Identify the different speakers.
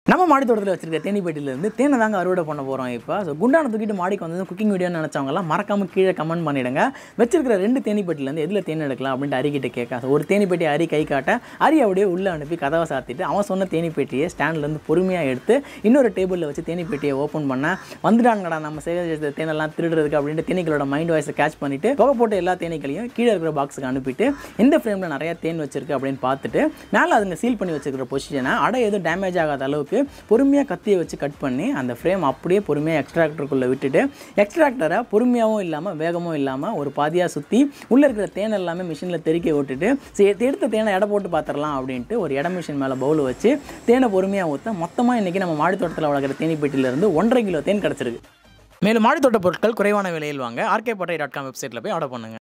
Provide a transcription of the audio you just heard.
Speaker 1: நம்ம மாடி தோட்டத்தில் வச்சிருக்க தேனி பெட்டியிலேருந்து தேனை தாங்க அறுவடை பண்ண போகிறோம் இப்போ ஸோ குண்டான தூக்கிட்டு மாடிக்கு வந்து குக்கிங் வீடியோன்னு நினச்சவங்கலாம் மறக்காமல் கீழே கமெண்ட் பண்ணிடுங்க வச்சிருக்கிற ரெண்டு தேனி பெட்டிலேருந்து எதில் தேன் எடுக்கலாம் அப்படின்ட்டு அரிக்கிட்ட கேட்க ஸோ ஒரு தேனி பெட்டி அரி கை காட்ட அரி அப்படியே உள்ளே அனுப்பி கதவை சாத்திட்டு அவன் சொன்ன தேனி பெட்டியை ஸ்டாண்ட்லேருந்து பொறுமையாக எடுத்து இன்னொரு டேபிளில் வச்சு தேனி பெட்டியை ஓப்பன் பண்ண வந்துட்டாங்கடா நம்ம சேகரிச்ச தேனெல்லாம் திருடுறதுக்கு அப்படின்ட்டு தேனீக்களோட மைண்ட் வாய்ஸை கேட்ச் பண்ணிட்டு புகை போட்ட எல்லா தேனீக்களையும் கீழே இருக்கிற பாக்ஸுக்கு அனுப்பிட்டு எந்த ஃப்ரேமில் நிறைய தேன் வச்சிருக்கு அப்படின்னு பார்த்துட்டு மேலே அதுங்க சீல் பண்ணி வச்சிருக்கிற பொசிஷனை அடை எதுவும் டேமேஜ் ஆகாத அளவுக்கு பொறுமையாக கத்தியை வச்சு கட் பண்ணி அந்த ஃப்ரேம் அப்படியே பொறுமையாக எக்ஸ்ட்ராக்டருக்குள்ளே விட்டுட்டு எக்ஸ்ட்ராக்டரை பொறுமையாகவும் இல்லாமல் வேகமும் இல்லாமல் ஒரு பாதியாக சுற்றி உள்ளே இருக்கிற தேன் எல்லாமே மிஷினில் தெறிக்க விட்டுட்டு சரி எடுத்த தேனை எடை போட்டு பார்த்துடலாம் அப்படின்ட்டு ஒரு இட மிஷின் மேலே பவுல் வச்சு தேனை பொறுமையாக ஊற்ற மொத்தமாக இன்றைக்கி நம்ம மாடி தோட்டத்தில் வளர்க்குற தேனி பெட்டியிலேருந்து ஒன்றரை கிலோ தேன் கிடச்சிருக்கு மேலும் மாடி தோட்ட பொருட்கள் குறைவான விலையில் வாங்க ஆர்கே பட்டை டாட் காம் வெப்சைட்டில் போய் ஆர்டர் பண்ணுங்கள்